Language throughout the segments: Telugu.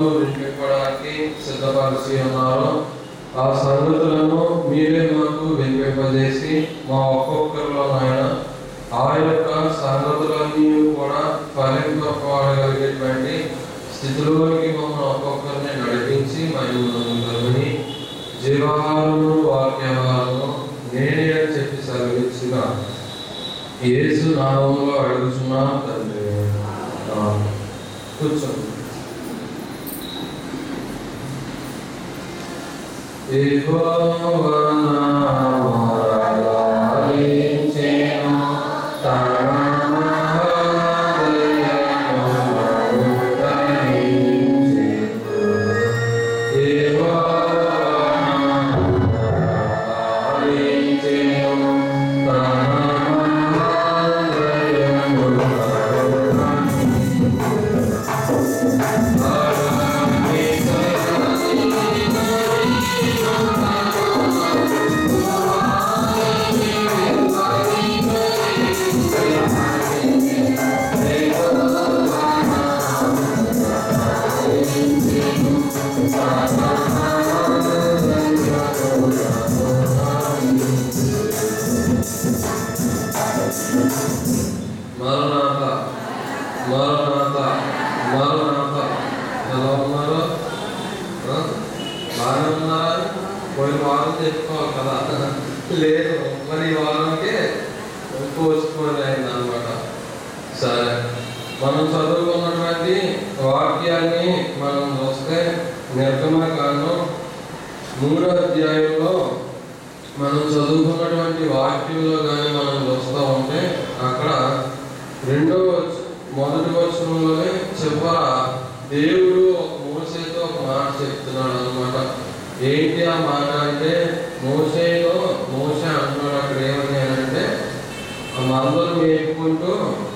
వినిపించడానికి సిద్ధపరిచి ఉన్నారు ఆ సంగతులను మీరే మాకు వినిపింపజేసి మా ఒక్కొక్కరిలో నాయన ఆ యొక్క సంగతులన్నీ కూడా ఫలింపడగలిగేటువంటి స్థితిలోకి మమ్మల్ని ఒక్కొక్కరిని నడిపించి మరియు నమ్ములని జీవహారము వాక్యహారము నేనే అని చెప్పి సెలవిచ్చుగా యేసు నామంలో అడుగుచున్నా తండ్రి ఆమేన్. కూర్చోండి మరణాత మరణాత మరణాత ఎలా ఉన్నారు ఆ? బాగానే ఉన్నారా పోయిన వారం చెప్పుకోవాలి కదా లేదు మరి ఈ వారంకే పోస్ట్పోన్ అయింది అనమాట సరే మనం చదువుకున్నటువంటి వాక్యాన్ని మనం చూస్తే నిర్గమకాండం మూడో అధ్యాయంలో మనం చదువుకున్నటువంటి వాక్యంలో కానీ మనం చూస్తూ ఉంటే అక్కడ రెండో వచ- మొదటి వచనంలోనే చివర దేవుడు ఒక మోసేతో ఒక మాట చెప్తున్నాడు అనమాట ఏంటి ఆ మాట అంటే మోసేలో మోసే అంటున్నాడు అక్కడ ఏమని అంటే ఆ మందలు మేపుకుంటూ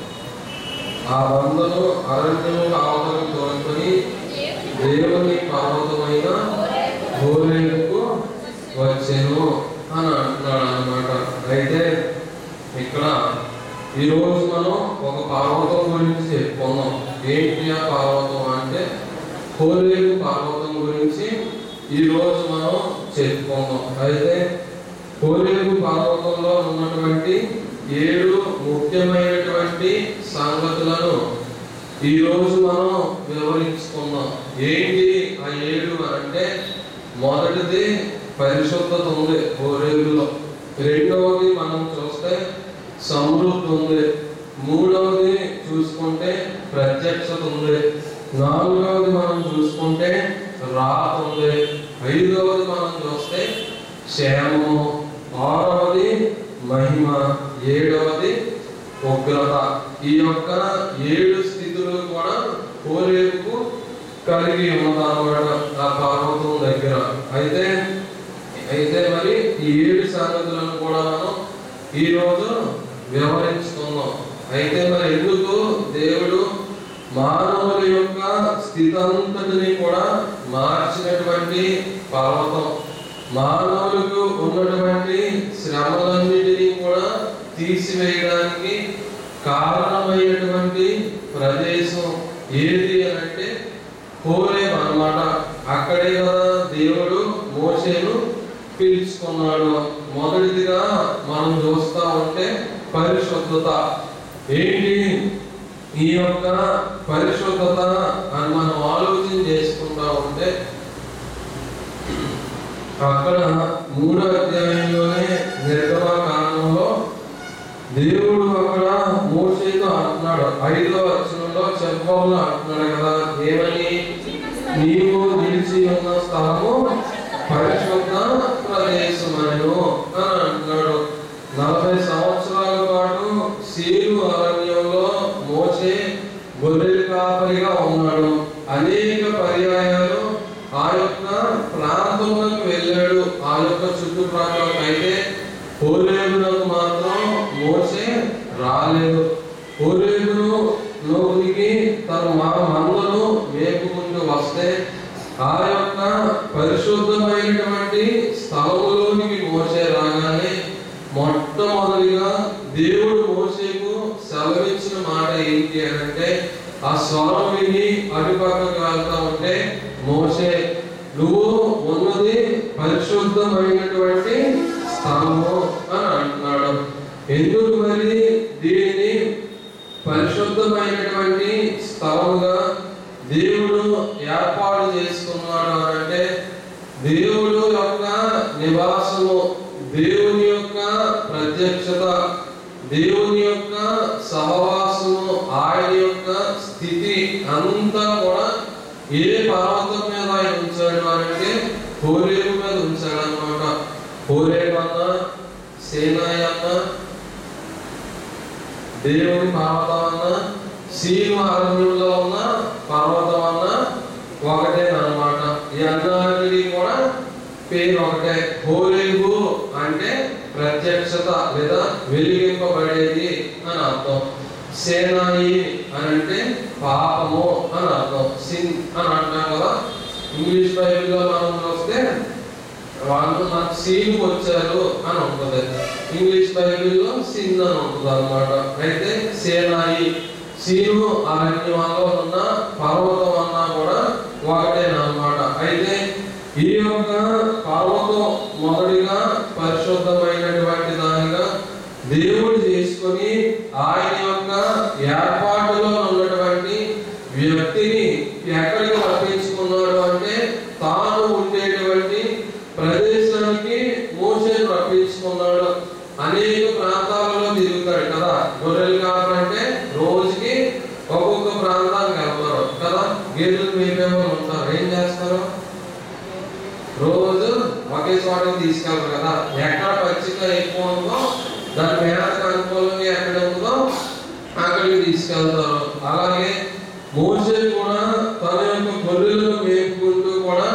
ఆ మందలు అరణ్యము కావడానికి తోడుకొని దేవుని పర్వతమైన హోరేకు వచ్చాను అని అంటున్నాడు అనమాట అయితే ఇక్కడ ఈరోజు మనం ఒక పర్వతం గురించి చెప్పుకున్నాం ఏంటి ఆ పర్వతం అంటే హోరేకు పర్వతం గురించి ఈరోజు మనం చెప్పుకున్నాం అయితే హోరేకు పర్వతంలో ఉన్నటువంటి ఏడు ముఖ్యమైనటువంటి సంగతులను ఈ రోజు మనం వివరించుకుందాం ఏంటి ఆ ఏడు అంటే మొదటిది పరిశుద్ధత ఉంది హోరేగులో రెండవది మనం చూస్తే సమృద్ధి ఉంది మూడవది చూసుకుంటే ప్రత్యక్షత ఉంది నాలుగవది మనం చూసుకుంటే రాత ఉంది ఐదవది మనం చూస్తే క్షేమము ఆరవది మహిమ ఏడవది ఉగ్రత ఈ యొక్క ఏడు స్థితులు కూడా కోరేపు కలిగి ఉన్నదన్నమాట ఆ పర్వతం దగ్గర అయితే అయితే మరి ఈ ఏడు సంగతులను కూడా మనం ఈ రోజు వివరించుకుందాం అయితే మరి ఎందుకు దేవుడు మానవుల యొక్క స్థితంతటిని కూడా మార్చినటువంటి పర్వతం మానవులకు ఉన్నటువంటి శ్రమలన్నిటినీ కూడా తీసివేయడానికి కారణమైనటువంటి ప్రదేశం ఏది అని అంటే హోరేం అన్నమాట అక్కడే కదా దేవుడు మోసేను పిలుచుకున్నాడు మొదటిదిగా మనం చూస్తా ఉంటే పరిశుద్ధత ఏంటి ఈ యొక్క పరిశుద్ధత అని మనం ఆలోచన చేసుకుంటా ఉంటే అక్కడ మూడో అధ్యాయంలోనే నిర్గమకాండంలో దేవుడు అక్కడ మోసేతో అంటున్నాడు ఐదో వచనంలో చెప్పంలో అంటున్నాడు కదా ఏమని నీవు నిలిచి ఉన్న స్థలము పరిశుద్ధ ప్రదేశమను అని అంటున్నాడు నలభై సంవత్సరాల పాటు సీలు అరణ్యంలో మోసే గొర్రెల కాపరిగా ఉన్నాడు అనేక పర్యాయాలు ఆ యొక్క ప్రాంతంలోకి వెళ్ళాడు ఆ యొక్క చుట్టుప్రక్కల అయితే హోరేబునకు మాత్రం మోసే రాలేదు హోరేబును లోనికి తన మా మందను మేపుకుంటూ వస్తే ఆ యొక్క పరిశుద్ధమైనటువంటి స్థలములోనికి మోసే రాగానే మొట్టమొదటిగా దేవుడు మోసేకు సెలవిచ్చిన మాట ఏంటి అని అంటే ఆ స్వరం విని అటుపక్కకు వెళ్తా ఉంటే మోసే నువ్వు ఉన్నది పరిశుద్ధమైనటువంటి స్థలము అని అంటున్నాడు ఎందుకు మరి దీనిని పరిశుద్ధమైనటువంటి స్థలముగా దేవుడు ఏర్పాటు చేసుకున్నాడు అని అంటే దేవుడు యొక్క నివాసము దేవుని యొక్క ప్రత్యక్షత దేవుని యొక్క సహవాసము ఆయన యొక్క స్థితి అంతా కూడా ఏ పర్వతం మీద ఆయన ఉంచాడు అని అంటే హోరేపు మీద ఉంచాడు అనమాట హోరేపు అన్న సేనాయి అన్న దేవుని పర్వతం అన్న సీను అరణ్యంలో ఉన్న పర్వతం అన్న ఒకటే అన్నమాట ఈ అన్నాటికి కూడా పేరు ఒకటే హోరేబు అంటే ప్రత్యక్షత లేదా వెలిగింపబడేది అని అర్థం సేనాయి అని అంటే పాపము అని అర్థం సిన్ అని అంటాం కదా ఇంగ్లీష్ బైబిల్లో మనం చూస్తే వాళ్ళు నాకు సీన్ వచ్చారు అని ఉంటుంది ఇంగ్లీష్ బైబిల్లో సిన్ అని ఉంటుంది అనమాట అయితే సేనాయి సీను అరణ్యంలో ఉన్న పర్వతం అన్నా కూడా ఒకటేనమాట అయితే ఈ యొక్క పర్వతం మొదటిగా పరిశుద్ధమైనటువంటి దానిగా దేవుడు చేసుకొని ఆయన యొక్క ఏర్పాటులో ఉన్నటువంటి వ్యక్తిని ఎక్కడికి రప్పించుకున్నాడు అంటే తాను ఉండేటువంటి ప్రదేశానికి మోసేను రప్పించుకున్నాడు అనేక ప్రాంతాలలో తిరుగుతాడు కదా గొర్రెలు కావాలంటే రోజుకి ఒక్కొక్క ప్రాంతానికి వెళ్తారు కదా గేదెలు మేపేవాళ్ళు ఉంటారు ఏం చేస్తారు రోజు ఒకే చోటకి తీసుకెళ్తారు కదా ఎక్కడ పచ్చిక ఎక్కువ ఉందో దాని మేతకు అనుకూలంగా ఎక్కడ ఉందో అక్కడికి తీసుకెళ్తారు అలాగే మోసే కూడా తన యొక్క గొర్రెలను మేపుకుంటూ కూడా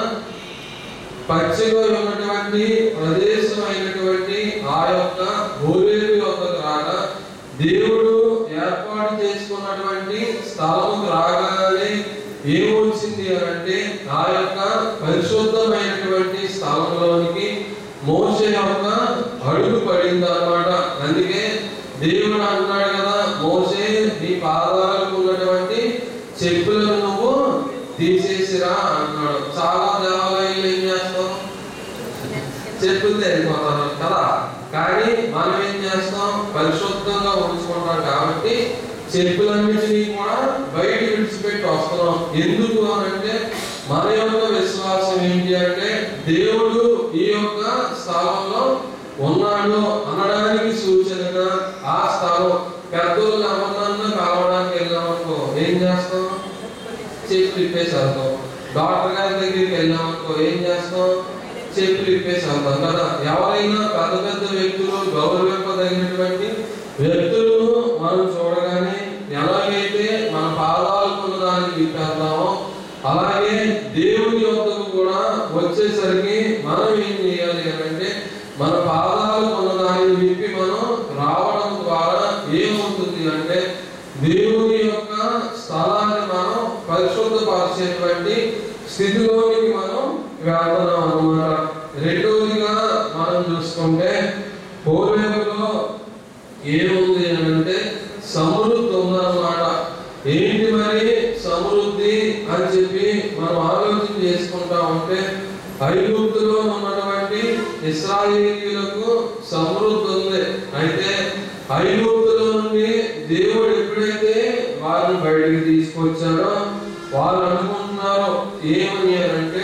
పచ్చిగా ఉన్నటువంటి ప్రదేశం అయినటువంటి ఆ యొక్క గోరేపు యొక్క రాగా దేవుడు ఏర్పాటు చేసుకున్నటువంటి స్థలముకు రాగానే ఏమొచ్చింది అని అంటే ఆ యొక్క పరిశుద్ధమైనటువంటి స్థలంలోనికి మోసే యొక్క అడుగు పడింది అనమాట అందుకే దేవుడు అన్నాడు కదా మోసే నీ పాదాలకు ఉన్నటువంటి చెప్పులను నువ్వు తీసేసిరా అన్నాడు చాలా దేవాలయాలు ఏం చేస్తాం చెప్పులు వెళ్ళిపోతారు కదా కానీ మనం ఏం చేస్తాం పరిశుద్ధంగా ఉంచుకుంటాం కాబట్టి చెప్పులన్నిటినీ కూడా బయట విడిచిపెట్టి వస్తున్నాం ఎందుకు అని అంటే మన యొక్క విశ్వాసం ఏంటి అంటే దేవుడు ఈ యొక్క స్థలంలో ఉన్నాడు అనడానికి సూచనగా ఆ స్థలం పెద్దోళ్ళు ఎవరినన్నా కలవడానికి వెళ్ళామనుకో ఏం చేస్తాం చెప్పు ఇప్పేసి వెళ్తాం డాక్టర్ గారి దగ్గరికి వెళ్ళామనుకో ఏం చేస్తాం చెప్పులు ఇప్పేసి వెళ్తాం కదా ఎవరైనా పెద్ద పెద్ద వ్యక్తులు గౌరవింపదగినటువంటి వ్యక్తులను మనం చూడగానే ఎలాగైతే మన పాదాలకు దానికి విప్పేస్తామో అలాగే దేవుని యొక్కకు కూడా వచ్చేసరికి మనం ఏం చేయాలి అని అంటే మన పాదాలు ఉన్నదాన్ని విప్పి మనం రావడం ద్వారా ఏమవుతుంది అంటే దేవుని యొక్క స్థలాన్ని మనం పరిశుద్ధపరిచేటువంటి స్థితిలోనికి మనం వెళ్తున్నాం అన్నమాట రెండవదిగా మనం చూసుకుంటే పూర్వీకులో ఏముంది అని అంటే సమృద్ధి ఉందన్నమాట ఏంటి మరి సమృద్ధి అని చెప్పి మనం ఆలోచన చేసుకుంటా ఉంటే ఐగుప్తులో ఉన్నటువంటి ఇస్రాయేలీలకు సమృద్ధి ఉంది అయితే ఐగుప్తులో నుండి దేవుడు ఎప్పుడైతే వారిని బయటికి తీసుకొచ్చారో వాళ్ళు అనుకుంటున్నారు ఏమని అని అంటే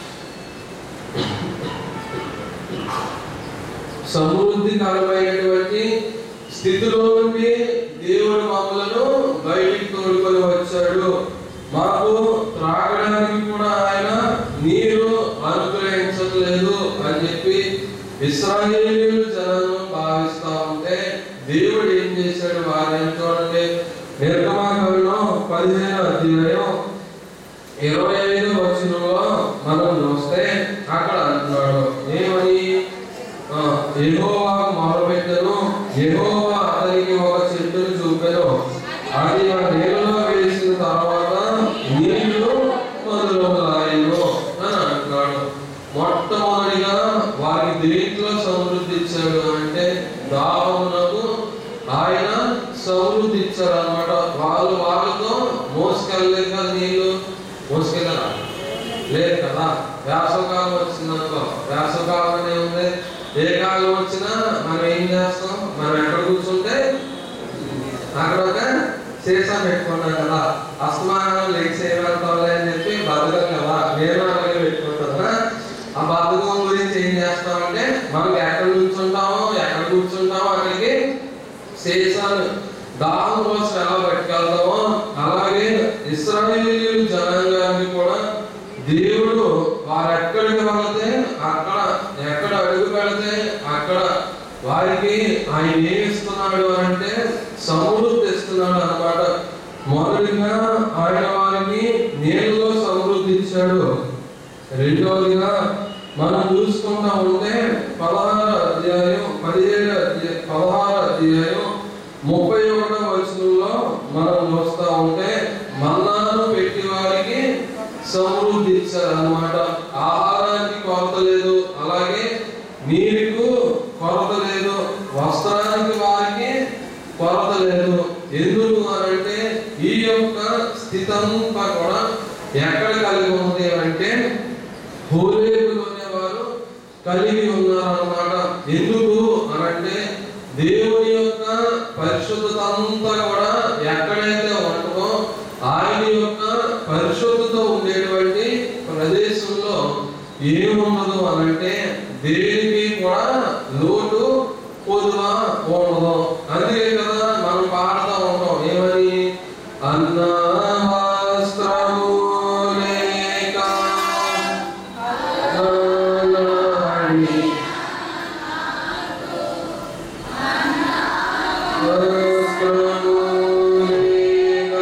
సమృద్ధికరమైనటువంటి స్థితిలో నుండి దేవుడు మమ్మలను బయటికి తోడుకొని వచ్చాడు మాకు త్రాగడానికి కూడా ఆయన నీరు అనుగ్రహించట్లేదు అని చెప్పి ఇస్రాయేలీలు జనం భావిస్తా ఉంటే దేవుడు ఏం చేశాడు వారిని చూడండి నిర్గమాకాండం పదిహేను అధ్యాయం ఇరవై ఐదు వచనంలో మనం చూస్తే అక్కడ అంటున్నాడు ఏమని ఆ, యెహోవా మొరపెట్టెను యెహోవా అతనికి ఒక చెట్టును చూపెను అది ఆ నీళ్ళలో వేసిన తర్వాత నీళ్లు మొదలవుతాయను అని అంటున్నాడు మొట్టమొదటిగా వారికి దేంట్లో సమృద్ధి ఇచ్చాడు అంటే దాహమునకు ఆయన సమృద్ధి ఇచ్చాడు అనమాట వాళ్ళు వాళ్ళతో మోస లేదు కదా వేసవకాలం వచ్చిందనుకో వేసవకాలం ఉంది ఏ కాలం వచ్చినా మనం ఏం చేస్తాం మనం ఎక్కడ కూర్చుంటే అక్కడ ఒక సీసా పెట్టుకున్నాం కదా అస్తమానం లేచి వెళ్తాంలే అని చెప్పి బతకం కదా నేను అలాగే పెట్టుకుంటాను ఆ బతకం గురించి ఏం చేస్తామంటే మనం ఎక్కడ కూర్చుంటామో ఎక్కడ కూర్చుంటామో అక్కడికి సీసాలు దాహం కోసం ఎలా పట్టుకెళ్తామో అలాగే ఇస్రాయేలీలు జనాంగాన్ని కూడా దేవుడు వారు ఎక్కడికి వెళితే అక్కడ ఎక్కడ అడుగు పెడితే అక్కడ వారికి ఆయన ఏమి ఇస్తున్నాడు అంటే సమృద్ధి ఇస్తున్నాడు అన్నమాట మొదటిగా ఆయన వారికి నీళ్ళలో సమృద్ధి ఇచ్చాడు రెండవదిగా మనం చూసుకుంటా ఉంటే పదహారు అధ్యాయం పదిహేడు అధ్యాయం పదహారు అధ్యాయం ముప్పై ఒకటో వచనంలో మనం చూస్తా ఉంటే మన్నాను పెట్టి వారికి సమృద్ధి ఇచ్చారు అనమాట ఆహారానికి కొరత లేదు అలాగే నీరుకు కొరత లేదు వస్త్రానికి వారికి కొరత లేదు ఎందుకు అనంటే ఈ యొక్క స్థితి అంతా కూడా ఎక్కడ కలిగి ఉంది అంటే హోరేబులోనే వారు కలిగి ఉన్నారన్నమాట ఎందుకు అనంటే దేవుని యొక్క పరిశుద్ధత అంతా కూడా ఎక్కడైతే ఉంటుందో ఆయన యొక్క పరిశుద్ధత ఉండేటువంటి ప్రదేశంలో ఏముండదు అనంటే దేనికి కూడా లోటు పొదువ ఉండదు అందుకే కదా మనం పాడుతూ ఉంటాం ఏమని అన్న వస్త్రము లేక అన్నాని వస్త్రము లేక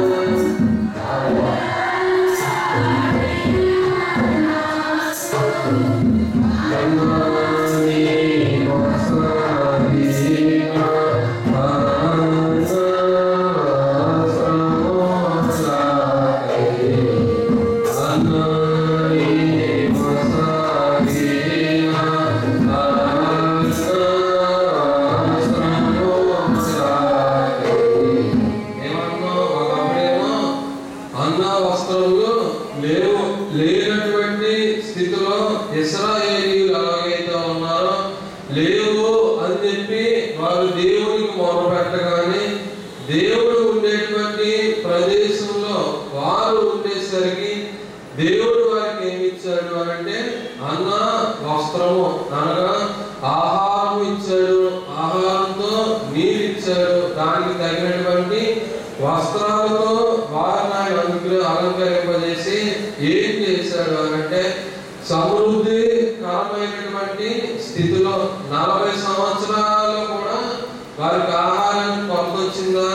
అన్న వస్త్రములు లేవు లేనటువంటి స్థితిలో ఇస్రాయేలీలు ఎలాగైతే ఉన్నారో లేవు అని చెప్పి వారు దేవునికి మొరపెట్టగానే దేవుడు ఉండేటువంటి ప్రదేశంలో వారు ఉండేసరికి దేవుడు వారికి ఏమి ఇచ్చాడు అని అంటే అన్న వస్త్రము అనగా ఆహారం ఇచ్చాడు ఆహారంతో నీరు ఇచ్చాడు దానికి తగినటువంటి వస్త్రాలతో వారిని ఆయన అనుగ్రహ అలంకరింపజేసి ఏం చేశాడు అని అంటే సమృద్ధికరమైనటువంటి స్థితిలో నలభై సంవత్సరాలు కూడా వారికి ఆహారానికి కొరత వచ్చిందా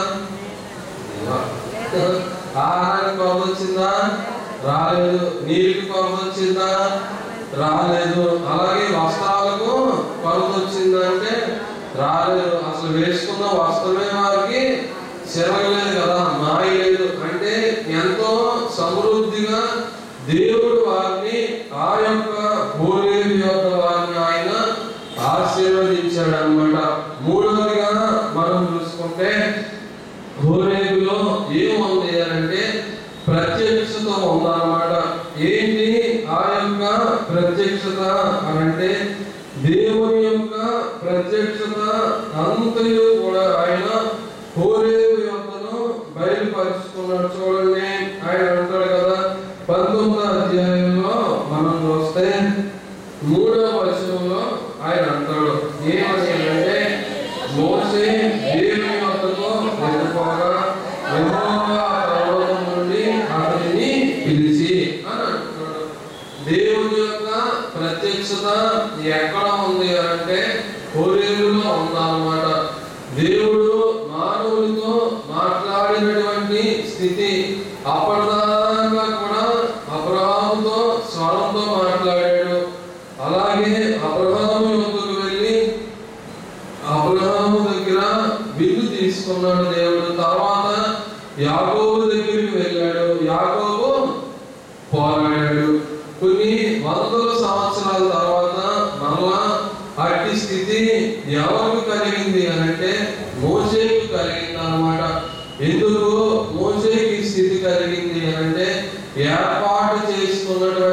ఆహారానికి కొరత వచ్చిందా రాలేదు నీటికి కొరత వచ్చిందా రాలేదు అలాగే వస్త్రాలకు కొరత వచ్చిందంటే రాలేదు అసలు వేసుకున్న వస్త్రమే వారికి చెరగలేదు కదా మాయలేదు అంటే ఎంతో సమృద్ధిగా దేవుడు వారిని ఆ యొక్క భూదేవి యొక్క వారిని ఆయన ఆశీర్వదించాడు అనమాట మూడవదిగా మనం చూసుకుంటే హోరేబులో ఏముంది అంటే ప్రత్యక్షత ఉందన్నమాట ఏంటి ఆ యొక్క ప్రత్యక్షత అనంటే దేవుని యొక్క ప్రత్యక్షత అంతయు కూడా ఆయన హోరేబు యొక్కను బయలుపరుచుకున్నాడు చూడండి ఆయన అంటాడు కదా పంతొమ్మిదో అధ్యాయంలో మనం చూస్తే మూడవ వచనంలో ఆయన అంటాడు ఏమని అంటే మోసే దేవుని వద్దకు వెళ్ళిపోగా యెహోవా పర్వతం నుండి అతనిని పిలిచి అని అంటున్నాడు దేవుని యొక్క ప్రత్యక్షత ఎక్కడ ఉంది అంటే హోరేలులో ఉందన్నమాట దేవుడు మానవులతో మాట్లాడినటువంటి స్థితి అప్పటిదాకా కూడా అబ్రహాముతో స్వరంతో మాట్లాడాడు అలాగే అబ్రహాము యొక్కకు వెళ్ళి అబ్రహాము దగ్గర విల్లు తీసుకున్నాడు దేవుడు తర్వాత యాకోబు దగ్గరికి వెళ్ళాడు యాకోబు పోరాడాడు కొన్ని వందల సంవత్సరాల తర్వాత మరలా అట్టి స్థితి ఎవరికి కలిగింది అని అంటే మోసేకు కలిగింది అన్నమాట ఎందుకు మోసేకి స్థితి కలిగింది అని అంటే ఏర్పాటు చేసుకున్నటువంటి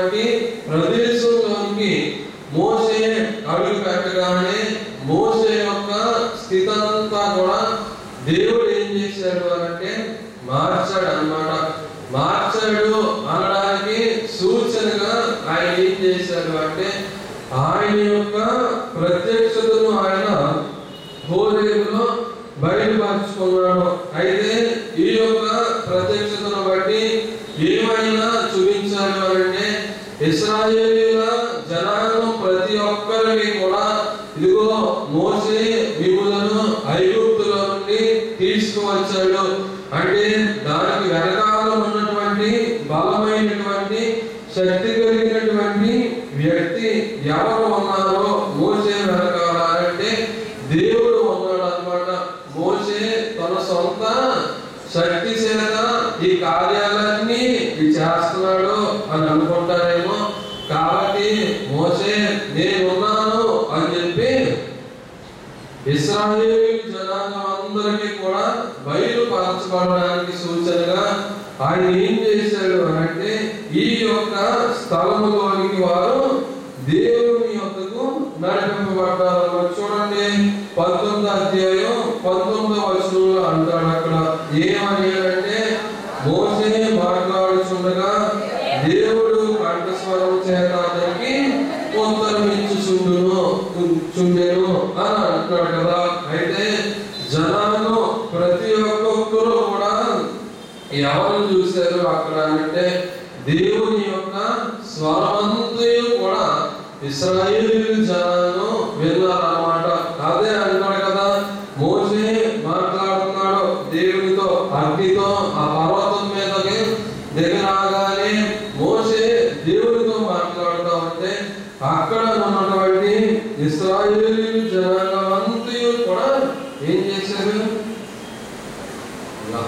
చేశాడు అంటే ఆయన యొక్క ప్రత్యక్షతను ఆయన హోరేలో బయలుపరుచుకున్నాడు అయితే ఈ యొక్క ప్రత్యక్షతను బట్టి ఏమైనా చూపించాడు అంటే ఇస్రాయేలీల జనాంగం ప్రతి ఒక్కరికి కూడా ఇదిగో మోసే విములను ఐగుప్తులో నుండి తీసుకువచ్చాడు అంటే దానికి వెనకాల ఉన్నటువంటి బలమైనటువంటి శక్తి కలిగినటువంటి వ్యక్తి ఎవరు ఉన్నారో మోసే వెనకాల అంటే దేవుడు ఉన్నాడు అనమాట మోసే తన సొంత శక్తి చేత ఈ కార్యాలన్నీ ఇది చేస్తున్నాడు అని అనుకుంటారేమో కాబట్టి మోసే నేనున్నాను అని చెప్పి ఇస్రాయేల్ జనాంగం అందరికీ కూడా బయలుపరచబడడానికి సూచనగా ఆయన ఏం చేశాడు అని అంటే ఈ యొక్క స్థలములోనికి వారు దేవుని యొక్కకు నడిపింపబడ్డారు మరి చూడండి పంతొమ్మిది అధ్యాయం పంతొమ్మిదో వచనంలో అంటాడు అక్కడ ఏమని అంటే మోసే మాట్లాడుచుండగా దేవుడు కంఠస్వరం చేత అతనికి ఉత్తరం ఇచ్చుచుండును చుండెను అని అంటున్నాడు కదా అయితే జనాలు ప్రతి ఒక్కొక్కరు కూడా ఎవరు చూశారు అక్కడ అంటే దేవుని యొక్క స్వరమంతయు కూడా ఇస్రాయేల్ జనాలను విన్నారన్నమాట అదే అంటాడు కదా మోసే మాట్లాడుతున్నాడు దేవునితో అగ్నితో ఆ పర్వతం మీదకి దిగరాగానే మోసే దేవునితో మాట్లాడుతూ ఉంటే అక్కడ ఉన్నటువంటి ఇస్రాయేల్ జనాంగం అంతయు కూడా ఏం చేశారు ఇలా.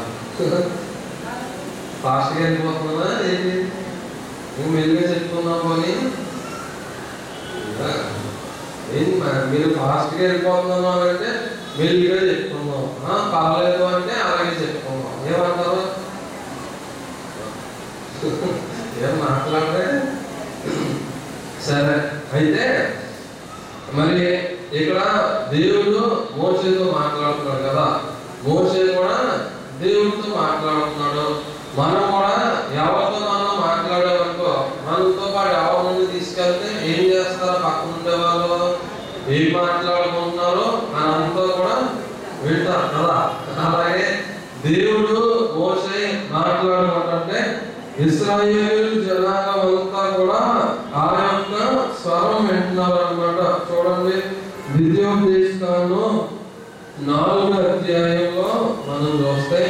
ఫాస్ట్గా వెళ్ళిపోతున్నా ఏంటి నువ్వు మెల్లిగా చెప్పుకున్నావు పోనీ ఇలా. ఏంటి మరి మీరు ఫాస్ట్గా వెళ్ళిపోతున్నాను అంటే మెల్లిగా చెప్పుకుందాం ఆ, పర్లేదు అంటే అలాగే చెప్పుకుందాం ఏమంటారు ఏం మాట్లాడరే సరే అయితే మరి ఇక్కడ దేవుడు మోసేతో మాట్లాడుతున్నాడు కదా మోసే కూడా దేవుడితో మాట్లాడుతున్నాడు మనం కూడా ఎవరితో మనం మాట్లాడామనుకో మనతో పాటు ఎవరి నుండి తీసుకెళ్తే ఏం చేస్తారో పక్కన ఉండే వాళ్ళు ఏం మాట్లాడుకుంటున్నారో అని అంతా కూడా వింటారు కదా అలాగే దేవుడు మోసే మాట్లాడుకుంటుంటే ఇస్రాయేల్ జనాంగం అంతా కూడా ఆ యొక్క స్వరం వింటున్నారు అనమాట చూడండి ద్వితీయోపదేశకాండం నాలుగు అధ్యాయంలో మనం చూస్తే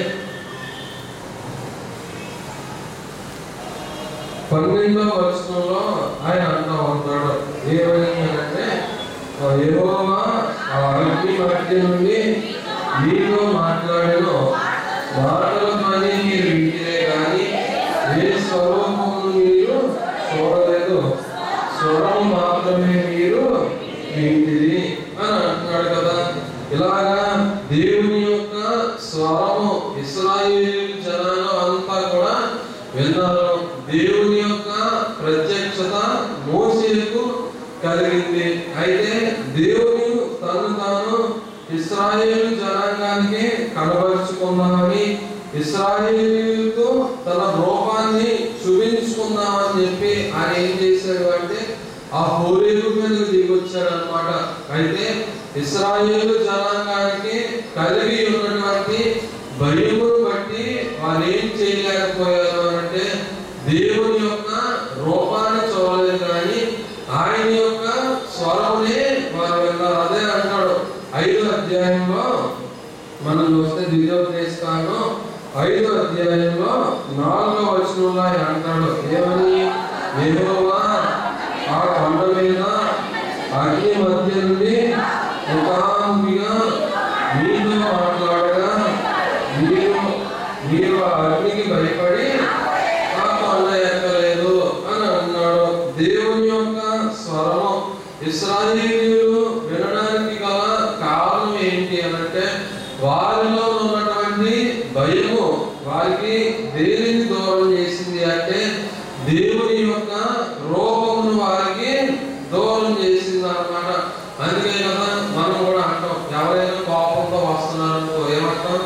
పన్నెండో వచనంలో ఆయన అంటా ఉంటాడు ఏమైందంటే యెహోవా ఆ అగ్ని మధ్య నుండి మీతో మాట్లాడేను మాటల పని మీరు వింటిరే కానీ ఏ స్వరూపమును మీరు చూడలేదు స్వరం మాత్రమే మీరు వింటిరి అని అంటున్నాడు కదా ఇలాగా దేవుని యొక్క స్వరము ఇస్రాయేల్ జనాలు అంతా కూడా విన్నారు దేవుని యొక్క ప్రత్యక్షత మోసేకు కలిగింది అయితే దేవుని తను తాను ఇస్రాయేల్ జనాంగానికి కనబరుచుకుందామని ఇస్రాయేలుతో తన రూపాన్ని చూపించుకుందామని చెప్పి ఆయన ఏం చేశాడు అంటే ఆ హోరేలు మీద దిగొచ్చాడు అనమాట అయితే ఇస్రాయేలు జనాంగానికి కలిగి ఉన్నటువంటి భయమును బట్టి వారు ఏం చేయలేకపోయారు అంటే దేవుని యొక్క రూపాన్ని చూడలేదు కానీ ఆయన యొక్క స్వరమునే వారు విన్నారు అదే అంటాడు ఐదో అధ్యాయంలో మనం చూస్తే ద్వితీయోపదేశకాండం ఐదో అధ్యాయంలో నాలుగో వచనంలో ఆయన అంటాడు ఏమని యెహోవా ఆ కొండ మీద అగ్ని మధ్య నుండి ముఖాముఖిగా మీతో మాట్లాడగా మీరు మీరు ఆ అగ్నికి భయపడి ఆ కొండ ఎక్కలేదు అని అన్నాడు దేవుని యొక్క స్వరము ఇస్రాయేలీయులు వినడానికి గల కారణం ఏంటి అని అంటే వారిలో ఉన్నటువంటి భయము వారికి దేనిని దూరం చేసింది అంటే దేవుని యొక్క రూపమును వారికి దూరం చేసింది అన్నమాట అందుకే కదా మనం కూడా అంటాం ఎవరైనా కోపంతో వస్తున్నారనుకో ఏమంటాం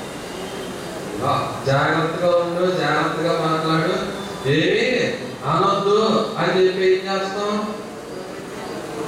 ఆ, జాగ్రత్తగా ఉండు జాగ్రత్తగా మాట్లాడు ఏమి అనొద్దు అని చెప్పి ఏం చేస్తాం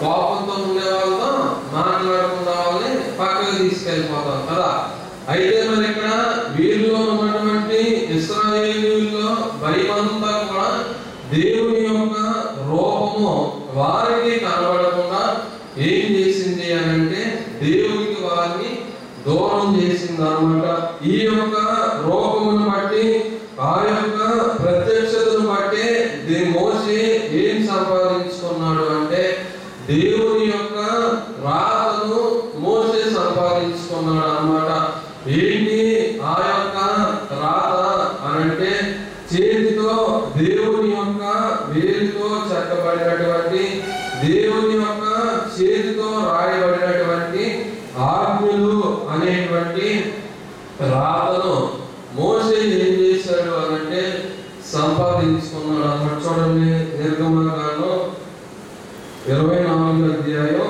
కోపంతో ఉండే వాళ్ళతో మాట్లాడకుండా వాళ్ళని పక్కకు తీసుకెళ్ళిపోతాం కదా అయితే మరి ఇక్కడ వీరిలో ఉన్నటువంటి ఇస్రాయేలీల్లో భయమంతా కూడా దేవుని యొక్క రూపము వారికి కనబడకుండా ఏం చేసింది అని అంటే దేవునికి వారిని దూరం చేసింది అనమాట ఈ యొక్క రూపమును బట్టి ఆ యొక్క ప్రత్యక్షతను బట్టి దీని మోసి ఏం సంపాదించుకున్నాడు అంటే దేవుని యొక్క రాతను మోసే సంపాదించుకున్నాడు అన్నమాట ఏంటి ఆ యొక్క రాత అనంటే చేతితో దేవుని యొక్క వేలితో చెక్కబడినటువంటి దేవుని యొక్క చేతితో రాయబడినటువంటి ఆజ్ఞలు అనేటువంటి రాతను మోసే ఏం చేశాడు అనంటే సంపాదించుకున్నాడు అన్నమాట చూడండి నిర్గమకాండం ఇరవై నాలుగు అధ్యాయం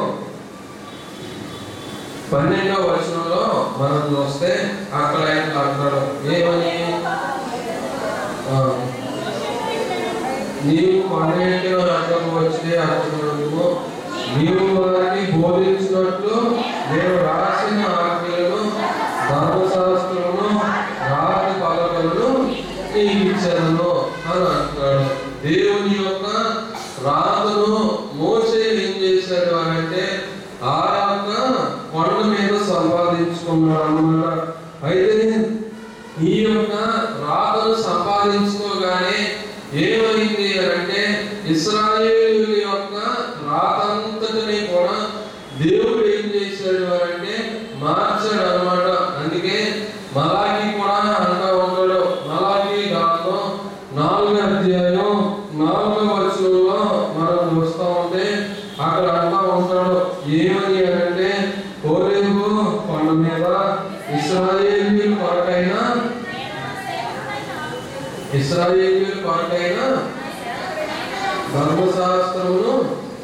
పన్నెండవ వచనంలో మనం చూస్తే అక్కడ ఆయన అంటాడు ఏమని ఆ, నీవు పన్నెండు అర్థం వచ్చి అర్థము నీవు వారికి బోధించినట్లు నేను రాసిన ఆజ్ఞలను ధర్మశాస్త్రమును రాతి పలకలను నీకు ఇచ్చాను అని అంటున్నాడు దేవుని యొక్క రాతను మోసే ఏం చేశాడు అని అంటే ఆ యొక్క కొండ మీద సంపాదించుకున్నాడు అన్నమాట అయితే ఈ యొక్క రాతను సంపాదించుకోగానే ఏమైంది అని అంటే ఇస్రాయేలు యొక్క రాతంతటిని కూడా దేవుడు ఏం చేశాడు అని అంటే మార్చాడు అన్నమాట అందుకే మలాకి కూడా అంటా ఉంటాడు మలాకి దాంట్లో నాలుగు అధ్యాయం నాలుగవ వచనంలో మనం చూస్తా ఉంటే అక్కడ అంటా ఉంటాడు ఏమని అని అంటే కోరేపు కొండ మీద ఇస్రాయేలు కొరకైనా ఇస్రాయేలు కొరకైనా ధర్మశాస్త్రమును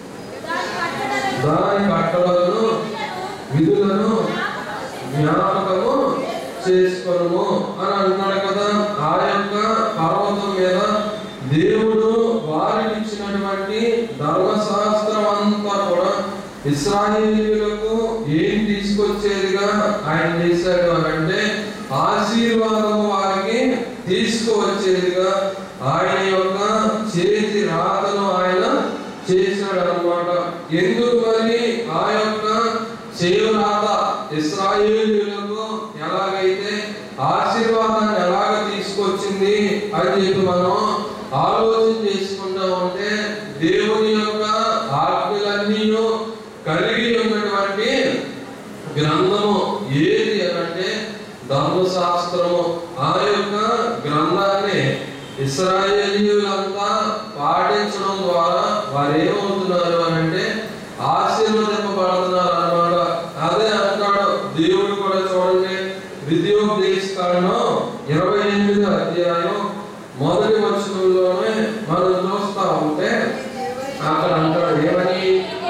దాని కట్టడలను విధులను జ్ఞాపకము చేసుకొనుము అని అంటున్నాడు కదా ఆ యొక్క పర్వతం మీద దేవుడు వారికి ఇచ్చినటువంటి ధర్మశాస్త్రం అంతా కూడా ఇస్రాయేలీలకు ఏం తీసుకొచ్చేదిగా ఆయన చేశాడు అని అంటే ఆశీర్వాదం వారికి తీసుకువచ్చేదిగా ఆయన యొక్క చేతి రాతను ఆయన చేశాడు అన్నమాట ఎందుకు మరి ఆ యొక్క చేయురాత ఇస్రాయేలీలకు ఎలాగైతే ఆశీర్వాదాన్ని ఎలాగ తీసుకొచ్చింది అని చెప్పి మనం ఆలోచన చేసుకుంటా ఉంటే దేవుని యొక్క ఆజ్ఞలన్నీ కలిగి ఉన్నటువంటి గ్రంథము ఏది అంటే ధర్మశాస్త్రము ఆ యొక్క గ్రంథాన్ని ఇస్రాయేలీయులంతా పాటించడం ద్వారా వారు ఏమవుతున్నారు అని అంటే ఆశీర్వదింపబడుతున్నారు అన్నమాట అదే అంటాడు దేవుడు కూడా చూడండి విద్యోపదేశకాండం ఇరవై ఎనిమిది అధ్యాయం మొదటి వచనంలోనే మనం చూస్తా ఉంటే అక్కడ అంటాడు ఏమని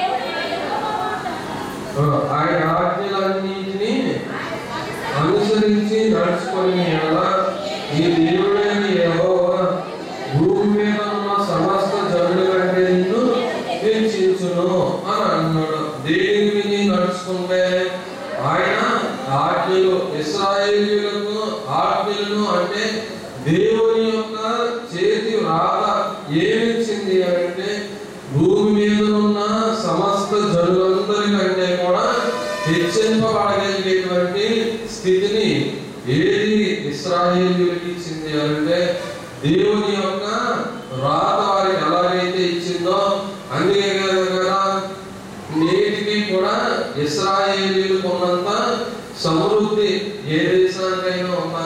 ఆ, ఆయన ఆజ్ఞలన్నింటినీ అనుసరించి నడుచుకొని ఎడల ఈ దేవుడైన యెహోవా భూమి మీద ఉన్న సమస్త జనుల కంటే నిన్ను హెచ్చించును అని అన్నాడు దేని విని నడుచుకుంటే ఆయన ఆజ్ఞలు ఇస్రాయేలీయులకు ఆజ్ఞలను అంటే దేవుని యొక్క చేతి రాత ఏమిచ్చింది అంటే భూమి మీద ఉన్న సమస్త జనులందరికంటే కూడా హెచ్చింపబడగలిగేటువంటి స్థితిని ఏది ఇస్రాయేలీయులకి ఇచ్చింది అంటే దేవుని యొక్క రాత వారికి ఎలాగైతే ఇచ్చిందో అందుకే కదా నేటికి కూడా ఇస్రాయేలీలకు ఉన్నంత సమృద్ధి ఏ దేశానికైనా ఉందా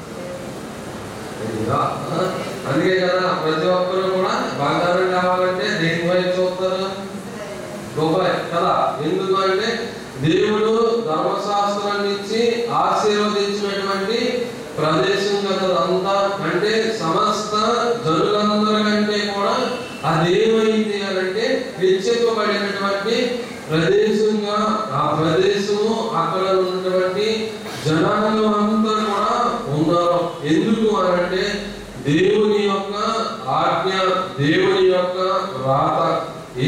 లేదా? అందుకే కదా ప్రతి ఒక్కరు కూడా బంగారం కావాలంటే దేని వైపు చూస్తారు దుబాయ్ కదా ఎందుకు అంటే దేవుడు ధర్మశాస్త్రాన్ని ఇచ్చి ఆశీర్వదించినటువంటి ప్రదేశం కదా అంతా అంటే సమస్త జనులందరికంటే కూడా అదేమైంది అని అంటే హెచ్చింపబడినటువంటి ప్రదేశంగా ఆ ప్రదేశము అక్కడ ఉన్నటువంటి జనాంగం అంతా కూడా ఉన్నారు ఎందుకు అని అంటే దేవుని యొక్క ఆజ్ఞ దేవుని యొక్క రాత ఏమి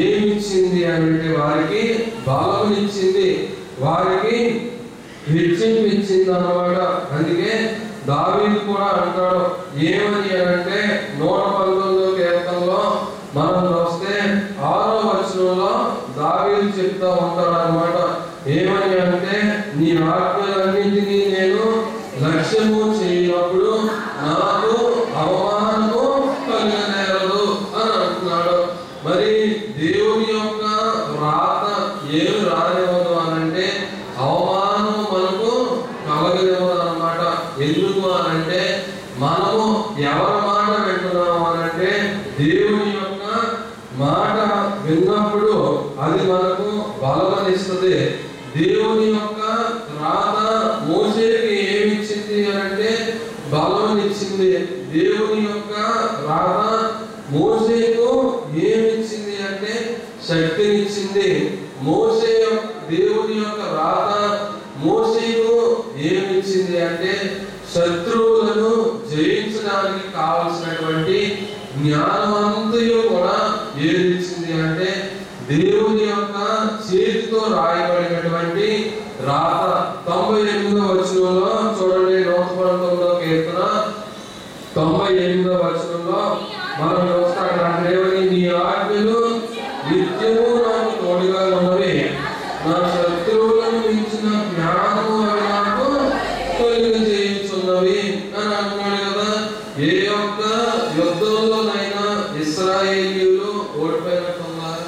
ఏమిచ్చింది అంటే వారికి బలమునిచ్చింది వారికి హెచ్చింపు ఇచ్చింది అన్నమాట అందుకే దావీదు కూడా అంటాడు ఏమని అంటే నూట పంతొమ్మిదో కీర్తనలో మనం చూస్తే ఆరో వచనంలో దావీదు చెప్తా ఉంటాడు అనమాట ఏమని అంటే నీ ఆజ్ఞలన్నింటినీ నేను లక్ష్యము చేయనప్పుడు నాకు అవమానము కలిగనేరదు అని అంటున్నాడు మరి దేవుని యొక్క రాత ఏమి రానివ్వదు అని అంటే అవమానం మనకు కలగనివ్వదు అనమాట ఎందుకు అని అంటే మనము ఎవరి మాట వింటున్నాము అని అంటే దేవుని యొక్క మాట విన్నప్పుడు అది మనకు బలమనిస్తుంది దేవుని యొక్క రాత మోసేకి ఏమిచ్చింది అని అంటే బలమనిచ్చింది దేవుని యొక్క రాత మోసేకు ఏమిచ్చింది అంటే శక్తినిచ్చింది మోసే యొక్క- దేవుని యొక్క రాత మోసేకు ఏమిచ్చింది అంటే శత్రువులను జయించడానికి కావలసినటువంటి జ్ఞానమంతయు కూడా ఏమిచ్చింది అంటే దేవుని యొక్క చేతితో రాయబడినటువంటి రాత తొంభై ఎనిమిదో వచనంలో చూడండి నూట పంతొమ్మిదో కీర్తన తొంభై ఎనిమిదో వచనంలో మనం చూస్తాం దేవుని నీ ఆజ్ఞలు నిత్యము నాకు తోడుగా ఉన్నవి నా శత్రువులను మించిన జ్ఞానము అవి నాకు తొలగి చేయించున్నవి అని అంటున్నాడు కదా ఏ యొక్క యుద్ధంలోనైనా ఇస్రాయేలీయులు ఓడిపోయినట్టున్నారు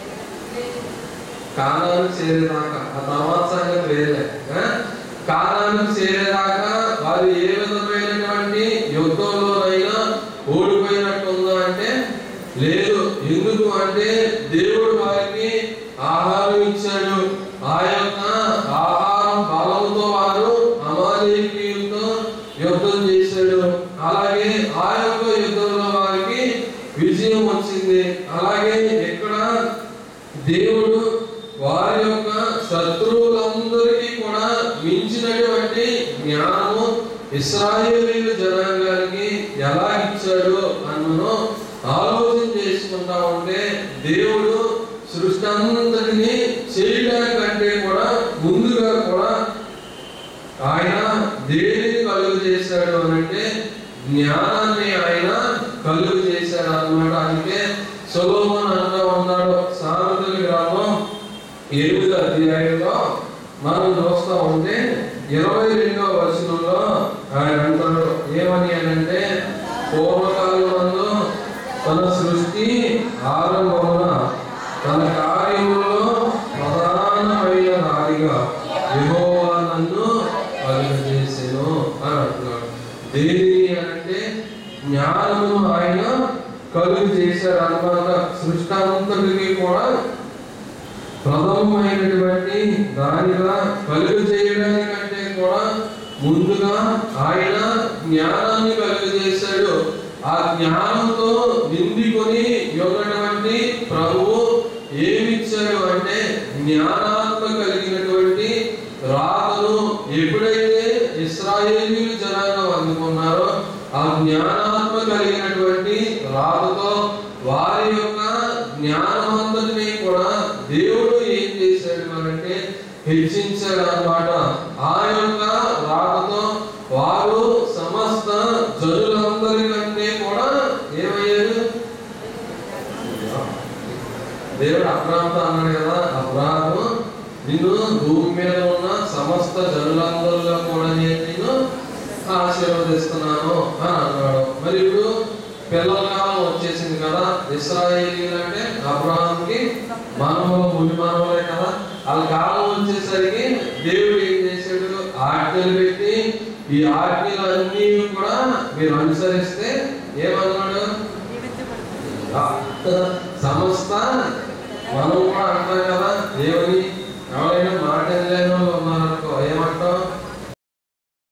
కాలానికి చేరేదాకా ఆ తర్వాత సంగతి వేరే ఆ? కాలానికి చేరేదాకా వారు ఏ విధమైనటువంటి యుద్ధంలోనైనా ఓడిపోయినట్టుందా అంటే లేదు ఎందుకు అంటే దేవుడు వారికి ఆహారం ఇచ్చాడు ఆ యొక్క ఆహారం బలంతో వారు అమాలేకీయులతో యుద్ధం చేశాడు అలాగే ఆ యొక్క యుద్ధంలో వారికి విజయం వచ్చింది అలాగే ఇక్కడ దేవుడు వారి యొక్క శత్రువులందరికీ కూడా మించినటువంటి జ్ఞానము ఇస్రాయేలీల జనాంగానికి ఎలా ఇచ్చాడు అన్నను ఆలోచన చేసుకుంటా ఉంటే దేవుడు సృష్టి అంతటిని చేయడానికంటే కూడా ముందుగా కూడా ఆయన దేనిని కలుగు చేశాడు అని అంటే జ్ఞానాన్ని ఆయన కలుగు చేశాడు అన్నమాట అందుకే సొలోమన్ అంటూ ఉన్నాడు సామెతల గ్రామం ఎనిమిది అధ్యాయంలో మనం చూస్తా ఉంటే ఇరవై రెండవ వచనంలో ఆయన అంటాడు ఏమని అని అంటే పూర్వకాలమందు తన సృష్టి ఆరంభమున తన కార్యములో ప్రధానమైన దారిగా యెహోవా నన్ను కలుగజేసెను అని అంటున్నాడు దేనిని అంటే జ్ఞానమును ఆయన కలుగు చేశాడు అన్నమాట సృష్టి అంతటికి కూడా ప్రథమమైనటువంటి దానిగా కలుగు చేయడానికంటే కూడా ముందుగా ఆయన జ్ఞానాన్ని కలుగు చేశాడు ఆ జ్ఞానంతో నిండుకొని ఉన్నటువంటి ప్రభువు ఏమిచ్చాడు అంటే జ్ఞానాత్మ కలిగినటువంటి రాతను ఎప్పుడైతే ఇస్రాయేలీలు జనాంగం అందుకున్నారో ఆ జ్ఞానాత్మ కలిగినటువంటి రాతతో వారి యొక్క జ్ఞానమంతటిని కూడా దేవుడు ఏం చేశాడు అంటే హెచ్చించాడు అన్నమాట ఆ యొక్క రాతతో వారు సమస్త జనులందరికంటే కూడా ఏమయ్యారు దేవుడు అబ్రాహంతో అన్నాడు కదా అబ్రాహము నిన్ను భూమి మీద ఉన్న సమస్త జనులందరిలో కూడా నేను నిన్ను ఆశీర్వదిస్తున్నాను అని అన్నాడు మరి ఇప్పుడు పిల్లల కాలం వచ్చేసింది కదా ఇస్రాయేలీలు అంటే అబ్రాహాంకి మనములు ముని మనములే కదా వాళ్ళ కాలం వచ్చేసరికి దేవుడు ఏం చేశాడు ఆజ్ఞలు పెట్టి ఈ ఆజ్ఞలన్నీ కూడా మీరు అనుసరిస్తే ఏమన్నాడు ఆ, సమస్త మనం కూడా అంటాం కదా దేవుని